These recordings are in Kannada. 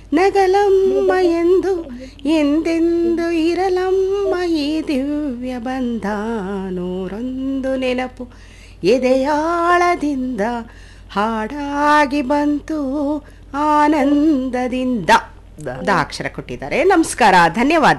ನಗಲಮ್ಮ ಎಂದು ಎಂದೆಂದು ಇರಲಮ್ಮ ಈ ದಿವ್ಯ ಬಂಧ ನೂರೊಂದು ನೆನಪು ಎದೆಯಾಳದಿಂದ ಹಾಡಾಗಿ ಬಂತು ಆನಂದದಿಂದ ದ ಅಕ್ಷರ ಕೊಟ್ಟಿದ್ದಾರೆ ನಮಸ್ಕಾರ ಧನ್ಯವಾದ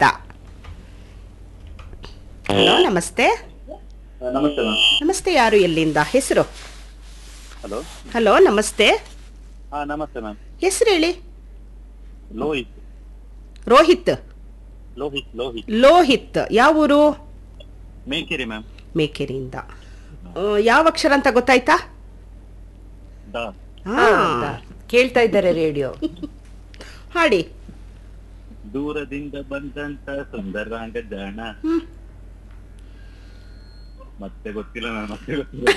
ಹಲೋ ನಮಸ್ತೆ ನಮಸ್ತೆ ಮ್ಯಾಮ್ ನಮಸ್ತೆ ಯಾರು ಎಲ್ಲಿಂದ ಹೆಸರು ಹಲೋ ಹಲೋ ನಮಸ್ತೆ ಹಾ ನಮಸ್ತೆ ಮ್ಯಾಮ್ ಹೆಸರು ಹೇಳಿ ಲೋಹಿತ್ ರೋಹಿತ್ ಲೋಹಿತ್ ಲೋಹಿತ್ ಲೋಹಿತ್ ಯಾವ ಊರು ಮೇಕೆರಿ ಮ್ಯಾಮ್ ಮೇಕೆರಿಯಿಂದ ಆ, ಯಾವ ಅಕ್ಷರ ಅಂತ ಗೊತ್ತಾಯ್ತಾ ದ ಹಾ, ಕೇಳ್ತಾ ಇದ್ದಾರೆ ರೇಡಿಯೋ ಹಾಡಿ ದೂರದಿಂದ ಬಂದಂತ ಸುಂದರಾಂಗ ಜಾಣ ಹ್ಮ್. ಮತ್ತೆ ಗೊತ್ತಿಲ್ಲ ಮ್ಯಾಮ್ ಮತ್ತೆ ಗೊತ್ತಿಲ್ಲ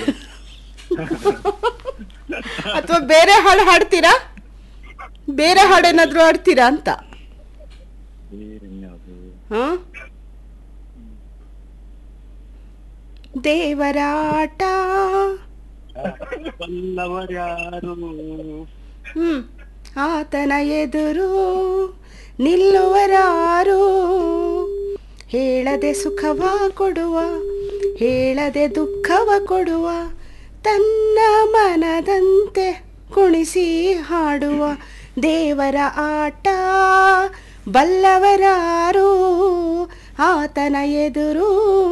ಅಥವಾ ಬೇರೆ ಹಾಡು ಹಾಡ್ತೀರಾ ಬೇರೆ ಹಾಡೇನಾದ್ರೂ ಹಾಡ್ತೀರಾ ಅಂತ ಬೇರೆ ಇನ್ಯಾವ್ದು? ಹಾ ದೇವರಾಟ ಬಲ್ಲವರ್ಯಾರು ಹ್ಮ್ ಆತನ ಎದುರು ನಿಲ್ಲುವರಾರು ಹೇಳದೆ ಸುಖವ ಕೊಡುವ ಹೇಳದೆ ದುಃಖವ ಕೊಡುವ ತನ್ನ ಮನದಂತೆ ಕುಣಿಸಿ ಹಾಡುವ ದೇವರ ಆಟ ಬಲ್ಲವರಾರು ಆತನ ಎದುರು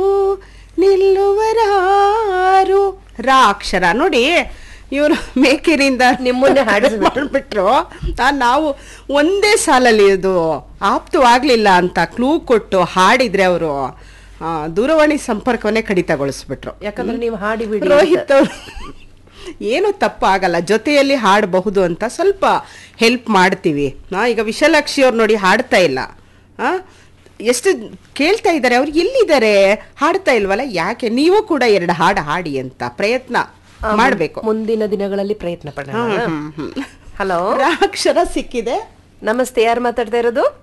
ನಿಲ್ಲುವರಾರು ರಾ ಅಕ್ಷರ ನೋಡಿ ಇವರು ಮೇಕೆರಿಂದ ನಿಮ್ಮನ್ನೇ ಹಾಡಿಸ್ಬಿಟ್ರು. ಮಾಡ್ಬಿಟ್ರು ಆ, ನಾವು ಒಂದೇ ಸಾಲಲ್ಲಿ ಇದು ಆಪ್ತವಾಗ್ಲಿಲ್ಲ ಅಂತ ಕ್ಲೂ ಕೊಟ್ಟು ಹಾಡಿದ್ರೆ ಅವರು ದೂರವಾಣಿ ಸಂಪರ್ಕವನ್ನೇ ಕಡಿತಗೊಳಿಸ್ಬಿಟ್ರು ಯಾಕಂದ್ರೆ ನೀವು ಹಾಡಿ ಬಿಡಿ ರೋಹಿತ್ ಅವರು ಏನು ತಪ್ಪು ಆಗಲ್ಲ ಜೊತೆಯಲ್ಲಿ ಹಾಡಬಹುದು ಅಂತ ಸ್ವಲ್ಪ ಹೆಲ್ಪ್ ಮಾಡ್ತೀವಿ ಆ, ಈಗ ವಿಶಾಲಾಕ್ಷಿ ಅವ್ರು ನೋಡಿ ಹಾಡ್ತಾ ಇಲ್ಲ ಆ, ಎಷ್ಟು ಕೇಳ್ತಾ ಇದ್ದಾರೆ ಅವ್ರು ಎಲ್ಲಿದ್ದಾರೆ ಹಾಡ್ತಾ ಇಲ್ವಲ್ಲ ಯಾಕೆ ನೀವು ಕೂಡ ಎರಡು ಹಾಡು ಹಾಡಿ ಅಂತ ಪ್ರಯತ್ನ ಮಾಡಬೇಕು ಮುಂದಿನ ದಿನಗಳಲ್ಲಿ ಪ್ರಯತ್ನ ಪಡೋಣ ಹಲೋ ಅಕ್ಷರ ಸಿಕ್ಕಿದೆ ನಮಸ್ತೆ ಯಾರು ಮಾತಾಡ್ತಾ ಇರೋದು